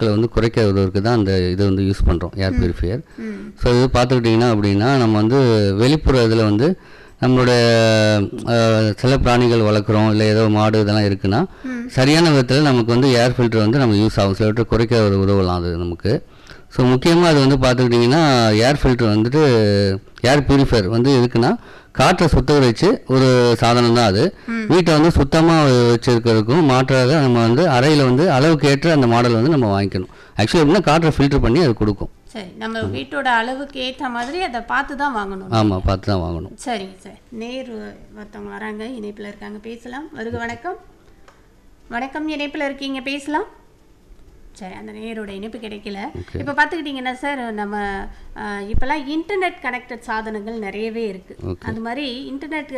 அழுக்குகளை வந்து குறைக்க உதவுறதுக்கு தான் அந்த இதை வந்து யூஸ் பண்ணுறோம் ஏர் பியூரிஃபையர் ஸோ இது பார்த்துக்கிட்டிங்கன்னா அப்படின்னா நம்ம வந்து வெளிப்புற இதில் வந்து நம்மளுடைய அஹ், செல்ல பிராணிகள் வளர்க்குறோம் இல்லை ஏதோ மாடு இதெல்லாம் இருக்குன்னா சரியான விதத்தில் நமக்கு வந்து ஏர் ஃபில்டர் வந்து நம்ம யூஸ் ஆகும் சிலவற்றை குறைக்க ஒரு உதவலாம் அது நமக்கு ஸோ முக்கியமாக அது வந்து பார்த்துக்கிட்டிங்கன்னா ஏர் ஃபில்டர் வந்துட்டு ஏர் பியூரிஃபையர் வந்து எதுக்குன்னா காற்றை சுத்தகரிச்சு ஒரு சாதனம் தான் அது வீட்டை வந்து சுத்தமாக வச்சிருக்கிறதுக்கும் மாற்றாக நம்ம வந்து அறையில் வந்து அளவுக்கு ஏற்ற அந்த மாடல் வந்து நம்ம வாங்கிக்கணும் ஆக்சுவலி எப்படின்னா காற்றை ஃபில்டர் பண்ணி அது கொடுக்கும் சரி நம்ம வீட்டோட அளவுக்கு ஏற்ற மாதிரி அதை பார்த்து தான் வாங்கணும் ஆமாம் பார்த்து தான் வாங்கணும் சரிங்க சார் நேர் ஒருத்தவங்க வராங்க இணைப்பில் இருக்காங்க பேசலாம் வருக வணக்கம் வணக்கம் இணைப்பில் இருக்கீங்க பேசலாம் சரி அந்த நேரோட இணைப்பு கிடைக்கல இப்போ பார்த்துக்கிட்டிங்கன்னா சார் நம்ம அஹ், இப்போல்லாம் இன்டர்நெட் கனெக்டட் சாதனங்கள் நிறையவே இருக்குது அது மாதிரி இன்டர்நெட்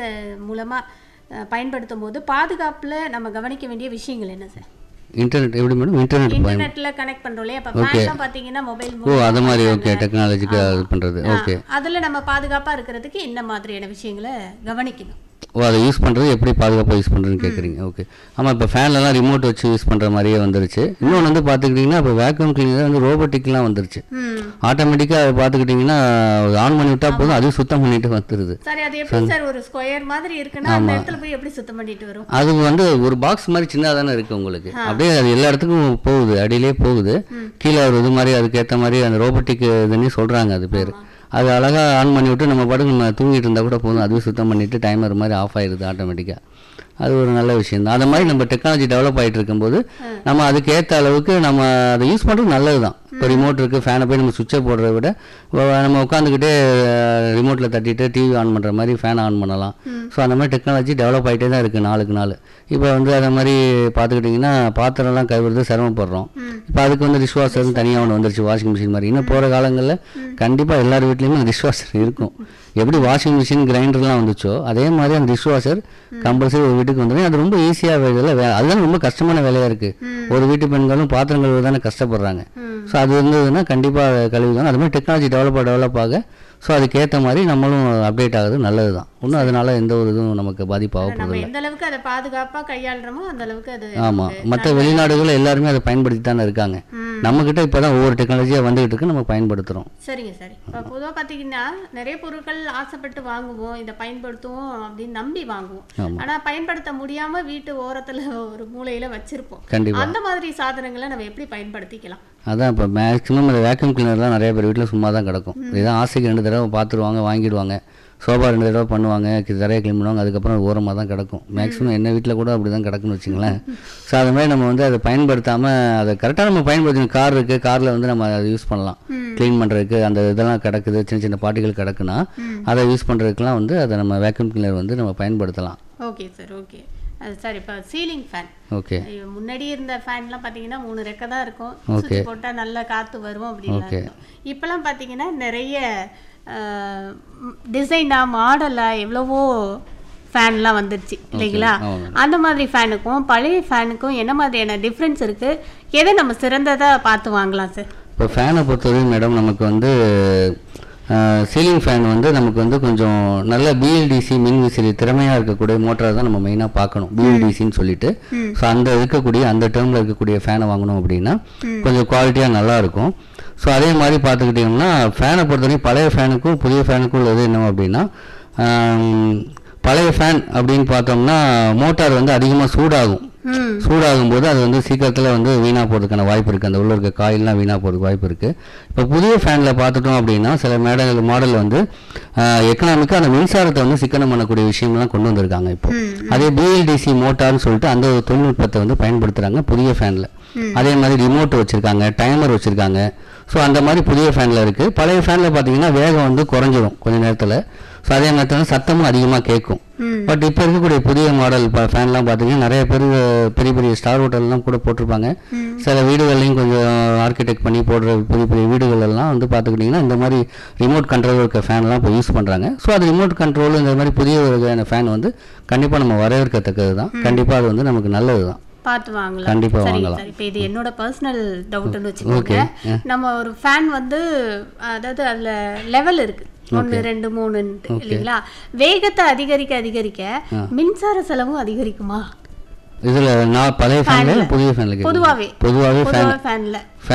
மூலமாக பயன்படுத்தும் போது பாதுகாப்பில் நம்ம கவனிக்க வேண்டிய விஷயங்கள் என்ன சார் இன்டர்நெட் எப்படி மேடம் இன்டர்நெட் பயன் இன்டர்நெட்ல கனெக்ட் பண்றோம் இல்லையா இப்போ ஃபேன்லாம் பார்த்தீங்கன்னா மொபைல் ஓ அது மாதிரி ஓகே டெக்னாலஜிக்கு இது பண்ணுறது ஓகே அதுல நம்ம பாதுகாப்பா இருக்கிறதுக்கு என்ன மாதிரியான விஷயங்களை கவனிக்கணும் ஓ அதை யூஸ் பண்ணுறது எப்படி பாதுகாப்பாக யூஸ் பண்ணுறதுன்னு கேட்குறீங்க ஓகே ஆமாம் இப்போ ஃபேன்லலாம் ரிமோட் வச்சு யூஸ் பண்ணுற மாதிரியே வந்துருச்சு இன்னொன்று வந்து பார்த்துக்கிட்டிங்கன்னா இப்போ வேக்யூம் கிளீனர் வந்து ரோபோட்டிக்லாம் வந்துருச்சு ம் ஆட்டோமேட்டிக்காக அதை பார்த்துக்கிட்டிங்கன்னா ஆன் பண்ணி விட்டா போதும் அதுவும் சுத்தம் பண்ணிட்டு வந்துடுது சரி அது எப்படி சார் ஒரு ஸ்கொயர் மாதிரி இருக்குன்னா அந்த இடத்துல போய் எப்படி சுத்தம் பண்ணிட்டு வரும் அது வந்து ஒரு பாக்ஸ் மாதிரி சின்னதாக தானே இருக்குது உங்களுக்கு அப்படியே அது எல்லா இடத்துக்கும் போகுது அடியிலே போகுது கீழே ஒரு இது மாதிரி அதுக்கேற்ற மாதிரி அந்த ரோபோட்டிக் இதுன்னு சொல்கிறாங்க அது பேர் அது அழகாக ஆன் பண்ணி விட்டு நம்ம பாட்டுக்கு நம்ம தூங்கிட்டு இருந்தால் கூட போதும் அதுவே சுத்தம் பண்ணிவிட்டு டைமர் மாதிரி ஆஃப் ஆயிடுது ஆட்டோமேட்டிக்காக அது ஒரு நல்ல விஷயம் தான் அந்த மாதிரி நம்ம டெக்னாலஜி டெவலப் ஆகிட்டு இருக்கும்போது நம்ம அதுக்கு ஏற்ற அளவுக்கு நம்ம அதை யூஸ் பண்ணுறது நல்லது தான் இப்போ ரிமோட் இருக்குது ஃபேனை போய் நம்ம சுவிட்சை போடுறத விட வ- நம்ம உட்காந்துக்கிட்டே ரிமோட்டில் தட்டிட்டு டிவி ஆன் பண்ணுற மாதிரி ஃபேன் ஆன் பண்ணலாம் ஸோ அந்த மாதிரி டெக்னாலஜி டெவலப் ஆகிட்டே தான் இருக்குது நாளுக்கு நாள் இப்போ வந்து அந்த மாதிரி பார்த்துக்கிட்டிங்கன்னா பாத்திரம்லாம் கழுவுறது சிரமப்படுறோம் இப்போ அதுக்கு வந்து டிஷ்வாஷர்னு தனியாக ஒன்று வந்துருச்சு வாஷிங் மிஷின் மாதிரி இன்னும் போகிற காலங்களில் கண்டிப்பாக எல்லார் வீட்லேயுமே டிஷ்வாஷர் இருக்கும் எப்படி வாஷிங் மிஷின் கிரைண்டர்லாம் வந்துச்சோ அதே மாதிரி அந்த டிஷ்வாஷர் கம்பல்சரி ஒரு வீட்டுக்கு வந்துடும் அது ரொம்ப ஈஸியாக வேலை வே அதுதான் ரொம்ப கஷ்டமான வேலையாக இருக்குது ஒரு வீட்டு பெண்களும் பாத்திரம் கழுவு தானே கஷ்டப்படுறாங்க ஸோ அது இருந்ததுன்னா கண்டிப்பாக கழுவிதான் அது மாதிரி டெக்னாலஜி டெவலப் டெவலப் ஆக ஸோ அதுக்கேற்ற மாதிரி நம்மளும் அப்டேட் ஆகுது நல்லது தான் ஒன்றும் அதனால எந்த ஒரு இதுவும் நமக்கு பாதிப்பாக நம்ம போகிறதில்ல எந்த அளவுக்கு அதை பாதுகாப்பா கையாளுறோமோ அந்த அளவுக்கு அது ஆமாம் மற்ற வெளிநாடுகளில் எல்லாருமே அதை பயன்படுத்தி தானே இருக்காங்க நம்மக்கிட்ட இப்போ தான் ஒவ்வொரு டெக்னாலஜியாக வந்துகிட்டு இருக்கு நம்ம பயன்படுத்துகிறோம் சரிங்க சரி இப்போ பொதுவாக பார்த்தீங்கன்னா நிறைய பொருட்கள் ஆசைப்பட்டு வாங்குவோம் இதை பயன்படுத்துவோம் அப்படின்னு நம்பி வாங்குவோம் ஆமா. ஆனா பயன்படுத்த முடியாம வீட்டு ஓரத்துல ஒரு மூலையில வச்சிருப்போம் கண்டிப்பாக அந்த மாதிரி சாதனங்களை நம்ம எப்படி பயன்படுத்திக்கலாம் அதான் இப்போ மேக்ஸிமம் அந்த வேக்யூம் கிளீனர்லாம் நிறைய பேர் வீட்டில் சும்மா தான் கிடக்கும் இதான் ஆசைக்கு ரெண்டு தடவை பார்த்துருவாங்க வாங்கிடுவாங்க சோபா ரெண்டு தடவை பண்ணுவாங்க கி- தரையை க்ளீன் பண்ணுவாங்க அதுக்கப்புறம் ஓரமாக தான் கிடக்கும் மேக்ஸிமம் என்ன வீட்டில் கூட அப்படி தான் கிடக்குன்னு வச்சுங்களேன் ஸோ அது மாதிரி நம்ம வந்து அதை பயன்படுத்தாமல் அதை கரெக்டாக நம்ம பயன்படுத்தணும் கார் இருக்குது காரில் வந்து நம்ம அதை யூஸ் பண்ணலாம் க்ளீன் பண்ணுறதுக்கு அந்த இதெல்லாம் கிடக்குது சின்ன சின்ன பாட்டிகள் கிடக்குன்னா அதை யூஸ் பண்ணுறதுக்குலாம் வந்து அதை நம்ம வேக்யூம் கிளீனர் வந்து நம்ம பயன்படுத்தலாம் ஓகே சார் ஓகே அது சார் இப்போ சீலிங் ஃபேன் ஓகே முன்னாடி இருந்த ஃபேன்லாம் பார்த்தீங்கன்னா மூணு ரெக்கை தான் இருக்கும் சுற்றி போட்டால் நல்லா காற்று வரும் அப்படின்லாம் Okay. இருக்கும் இப்போலாம் பார்த்தீங்கன்னா நிறைய டிசைனாக மாடலாக எவ்வளவோ ஃபேன்லாம் வந்துருச்சு இல்லைங்களா ஆமாம். அந்த மாதிரி ஃபேனுக்கும் பழைய ஃபேனுக்கும் என்ன மாதிரியான டிஃப்ரென்ஸ் இருக்குது எதை நம்ம சிறந்ததாக பார்த்து வாங்கலாம் சார் இப்போ ஃபேனை பொறுத்தவரையும் மேடம் நமக்கு வந்து சீலிங் ஃபேன் வந்து நமக்கு வந்து கொஞ்சம் நல்ல பிஎல்டிசி மின் விசிறி திறமையாக இருக்கக்கூடிய மோட்டார் தான் நம்ம மெயினாக பார்க்கணும் பிஎல்டிசின்னு சொல்லிட்டு ஸோ அந்த இருக்கக்கூடிய அந்த டேர்மில் இருக்கக்கூடிய ஃபேனை வாங்கணும் அப்படின்னா கொஞ்சம் குவாலிட்டியாக நல்லா இருக்கும் ஸோ அதே மாதிரி பார்த்துக்கிட்டிங்கன்னா ஃபேனை பொறுத்தவரைக்கும் பழைய ஃபேனுக்கும் புதிய ஃபேனுக்கும் உள்ளது என்ன அப்படின்னா ஆம், பழைய ஃபேன் அப்படின்னு பார்த்தோம்னா மோட்டார் வந்து அதிகமாக சூடாகும் ம் சூடாகும் போது அது வந்து சீக்கிரத்தில் வந்து வீணாக போகிறதுக்கான வாய்ப்பு இருக்குது அந்த உள்ள இருக்க காயில்லாம் வீணாக போகிறதுக்கு வாய்ப்பு இருக்குது இப்போ புதிய ஃபேனில் பார்த்துட்டோம் அப்படின்னா சில மேடல் மாடல் வந்து எக்கனாமிக்காக அந்த மின்சாரத்தை வந்து சிக்கனம் பண்ணக்கூடிய விஷயம்லாம் கொண்டு வந்திருக்காங்க இப்போ அதே பிஎல்டிசி மோட்டார்னு சொல்லிட்டு அந்த ஒரு தொழில்நுட்பத்தை வந்து பயன்படுத்துகிறாங்க புதிய ஃபேனில் அதே மாதிரி ரிமோட் வச்சுருக்காங்க டைமர் வச்சுருக்காங்க ஸோ அந்த மாதிரி புதிய ஃபேனில் இருக்குது பழைய ஃபேனில் பார்த்தீங்கன்னா வேகம் வந்து குறைஞ்சிரும் கொஞ்ச நேரத்தில் ஸோ அதே நேரத்தில் சத்தமும் அதிகமாக கேட்கும் ம். பட் இப்போ இருக்கக்கூடிய புதிய மாடல் இப்போ ஃபேன்லாம் பார்த்தீங்கன்னா நிறைய பேர் பெரிய பெரிய ஸ்டார் ஹோட்டல்லாம் கூட போட்டிருப்பாங்க சில வீடுகள்லையும் கொஞ்சம் ஆர்கிடெக்ட் பண்ணி போடுற பெரிய பெரிய வீடுகள் எல்லாம் வந்து பார்த்துக்கிட்டிங்கன்னா இந்த மாதிரி ரிமோட் கண்ட்ரோல் இருக்க ஃபேன்லாம் இப்போ யூஸ் பண்ணுறாங்க ஸோ அது ரிமோட் கண்ட்ரோல் இந்த மாதிரி புதிய வகையான ஃபேன் வந்து கண்டிப்பாக நம்ம வரவேற்கத்தக்கது தான் கண்டிப்பாக அது வந்து நமக்கு நல்லது தான் பார்த்து வாங்கலாம் கண்டிப்பா சரிங்க வாங்கலாம். சார் இப்போ இது என்னோட பர்சனல் டவுட்னு வச்சுக்கோங்க நம்ம ஒரு ஃபேன் வந்து அதாவது அதுல லெவல் இருக்கு ஒன்று ரெண்டு மூணுன்ட்டு இல்லைங்களா வேகத்தை அதிகரிக்க அதிகரிக்க மின்சார செலவும் அதிகரிக்குமா இதில் நான் பழைய ஃபேன்ல புதிய ஃபேனில் பொதுவாவே பொதுவாகவே ஃபேன் பொதுவாக ஃபேன்ல